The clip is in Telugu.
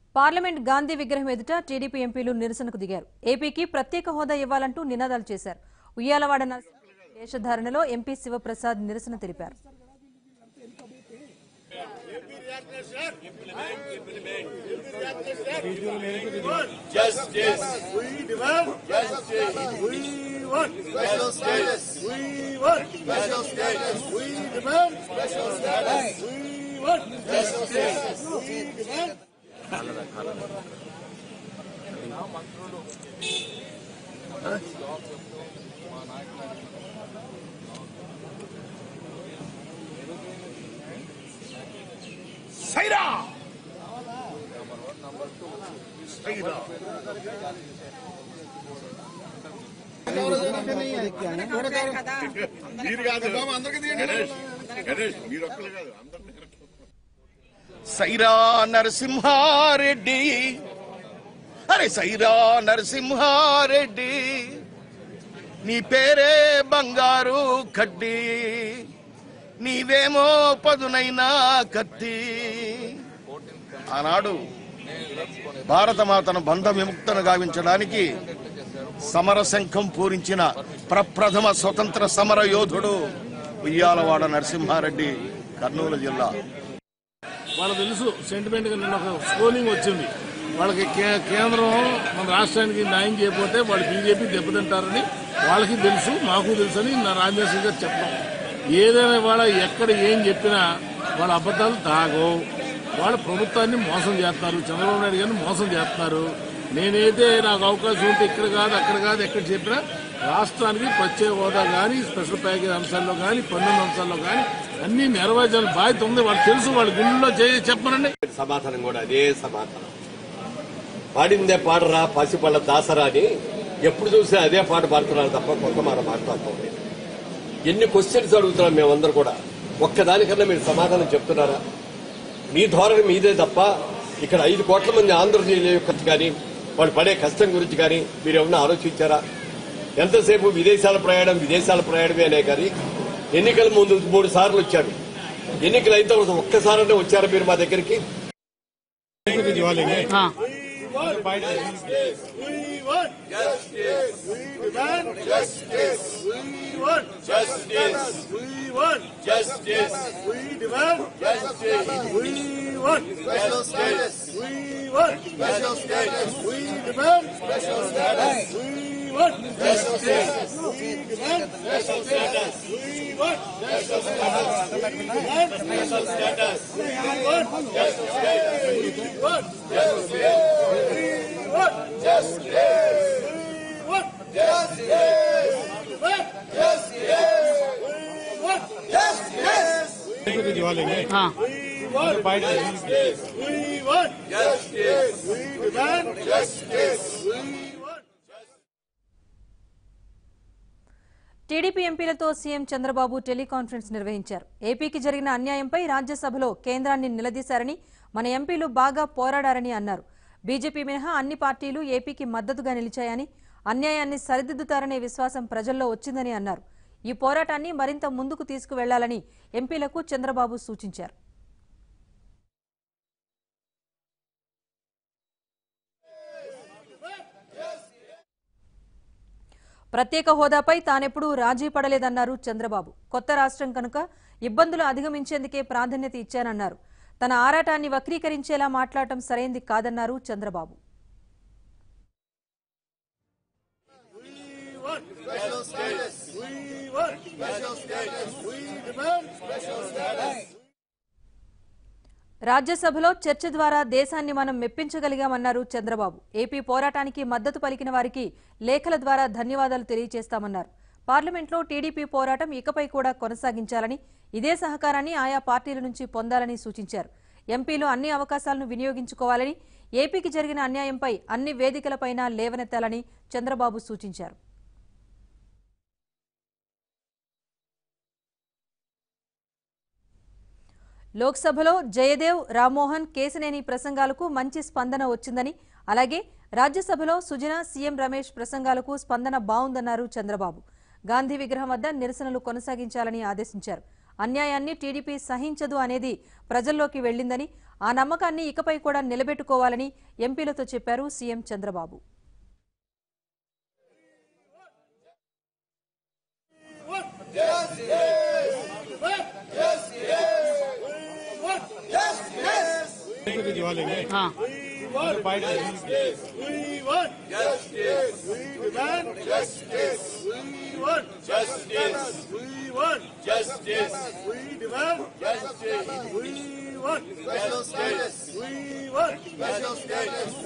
పార్లమెంట్ గాంధీ విగ్రహం ఎదుట టీడీపీ ఎంపీలు నిరసనకు దిగారు ఏపీకి ప్రత్యేక హోదా ఇవ్వాలంటూ నినాదాలు చేశారు ఉయ్యాలవాడ నరసింహ వేషధారణలో ఎంపీ శివప్రసాద్ నిరసన తెలిపారు Justice. We demand justice. We want special status. We want special status. We demand special status. We want special status. We demand. Sye Raa Sye Raa మీరు కాదు గణేష్ గణేష్ మీరు ఒక్కరు కాదు అందరినీ సైరా నరసింహారెడ్డి అరే సైరా నరసింహారెడ్డి నీ పేరే బంగారు కడ్డీ నీవేమో పదునైనా కత్తి ఆనాడు భారతమాతను బంధ విముక్తను గావించడానికి సమరశంఖం పూరించిన ప్రప్రథమ స్వతంత్ర సమర యోధుడు ఉయ్యాలవాడ నరసింహారెడ్డి కర్నూలు జిల్లా వాళ్ళకి తెలుసు సెంటిమెంట్ గా నిన్న ఒక స్కోలింగ్ వచ్చింది వాళ్ళకి కే- కేంద్రం మన రాష్ట్రానికి న్యాయం చేయకపోతే వాళ్ళు బీజేపీ దెబ్బతింటారని వాళ్ళకి తెలుసు మాకు తెలుసు అని నా రాజేష్ గారు చెప్పడం ఏదైనా వాళ్ళ ఎక్కడ ఏం చెప్పినా వాళ్ళ అబద్ధాలు తాగవు వాళ్ళ ప్రభుత్వాన్ని మోసం చేస్తున్నారు చంద్రబాబు నాయుడు గారిని మోసం చేస్తున్నారు నేనైతే నాకు అవకాశం ఉంటే ఇక్కడ కాదు అక్కడ కాదు ఎక్కడ చెప్పినా రాష్ట్రానికి ప్రత్యేక హోదా కానీ స్పెషల్ ప్యాకేజ్ అంశాల్లో కానీ పన్నుల అంశాల్లో కానీ అన్ని నెరవేర్చాలని బాధ్యత ఉంది వాళ్ళకి తెలుసు వాళ్ళ గుండెల్లో చేసి చెప్పనండి సమాధానం కూడా అదే సమాధానం పాడిందే పాడరా పసిపళ్ళ దాసరా అని ఎప్పుడు చూసినా అదే పాట పాడుతున్నారు తప్ప కొత్త మాట మాట్లాడటం లేదు ఎన్ని క్వశ్చన్స్ అడుగుతున్నాం మేమందరూ కూడా ఒక్కదానికన్నా మీరు సమాధానం చెప్తున్నారా మీ ధోరణి మీదే తప్ప ఇక్కడ ఐదు కోట్ల మంది ఆంధ్రప్రదేశ్ యొక్క కానీ వాళ్ళు పడే కష్టం గురించి కానీ మీరు ఏమన్నా ఆలోచించారా ఎంతసేపు విదేశాల ప్రయాణం విదేశాల ప్రయాణమే అనే కానీ ఎన్నికల ముందు మూడు సార్లు వచ్చారు ఎన్నికలు అయిన తర్వాత ఒక్కసారనే వచ్చారా మీరు మా దగ్గరికి We want justice. We demand justice. We want justice. We want justice. We demand justice. We want special status. We want special status. We demand special status. We want special status. We demand special status. We want special status. We demand special status. We want special status. We want special status. We want justice. We want justice. We want justice. We want justice. We want justice. We want justice. We demand justice. We want. TDP ఎంపీలతో సీఎం చంద్రబాబు టెలికాన్ఫరెన్స్ నిర్వహించారు ఏపీకి జరిగిన అన్యాయంపై రాజ్యసభలో కేంద్రాన్ని నిలదీశారని మన ఎంపీలు బాగా పోరాడారని అన్నారు బీజేపీ మినహా అన్ని పార్టీలు ఏపీకి మద్దతుగా నిలిచాయని అన్యాయాన్ని సరిదిద్దుతారనే విశ్వాసం ప్రజల్లో వచ్చిందని అన్నారు ఈ పోరాటాన్ని మరింత ముందుకు తీసుకువెళ్లాలని ఎంపీలకు చంద్రబాబు సూచించారు ప్రత్యేక హోదాపై తానెప్పుడూ రాజీ పడలేదన్నారు చంద్రబాబు కొత్త రాష్ట్రం కనుక ఇబ్బందులు అధిగమించేందుకే ప్రాధాన్యత ఇచ్చానన్నారు తన ఆరాటాన్ని వక్రీకరించేలా మాట్లాడటం సరైంది కాదన్నారు Chandrababu We want special status. We want special status. We demand special status. రాజ్యసభలో చర్చ ద్వారా దేశాన్ని మనం మెప్పించగలిగామన్నారు చంద్రబాబు ఏపీ పోరాటానికి మద్దతు పలికిన వారికి లేఖల ద్వారా ధన్యవాదాలు తెలియజేస్తామన్నారు పార్లమెంట్లో టీడీపీ పోరాటం ఇకపై కూడా కొనసాగించాలని ఇదే సహకారాన్ని ఆయా పార్టీల నుంచి పొందాలని సూచించారు ఎంపీలు అన్ని అవకాశాలను వినియోగించుకోవాలని ఏపీకి జరిగిన అన్యాయంపై అన్ని వేదికలపైన లేవనెత్తాలని చంద్రబాబు సూచించారు లోక్సభలో జయదేవ్ రామ్మోహన్ కేసినేని ప్రసంగాలకు మంచి స్పందన వచ్చిందని అలాగే రాజ్యసభలో సుజన సీఎం రమేష్ ప్రసంగాలకు స్పందన బావుందన్నారు చంద్రబాబు గాంధీ విగ్రహం వద్ద నిరసనలు కొనసాగించాలని ఆదేశించారు అన్యాయాన్ని టీడీపీ సహించదు అనేది ప్రజల్లోకి వెళ్లిందని ఆ నమ్మకాన్ని ఇకపై కూడా నిలబెట్టుకోవాలని ఎంపీలతో చెప్పారు CM Chandrababu We want justice. We demand justice. We want justice. We want justice. We demand justice. We want special status. We want special status.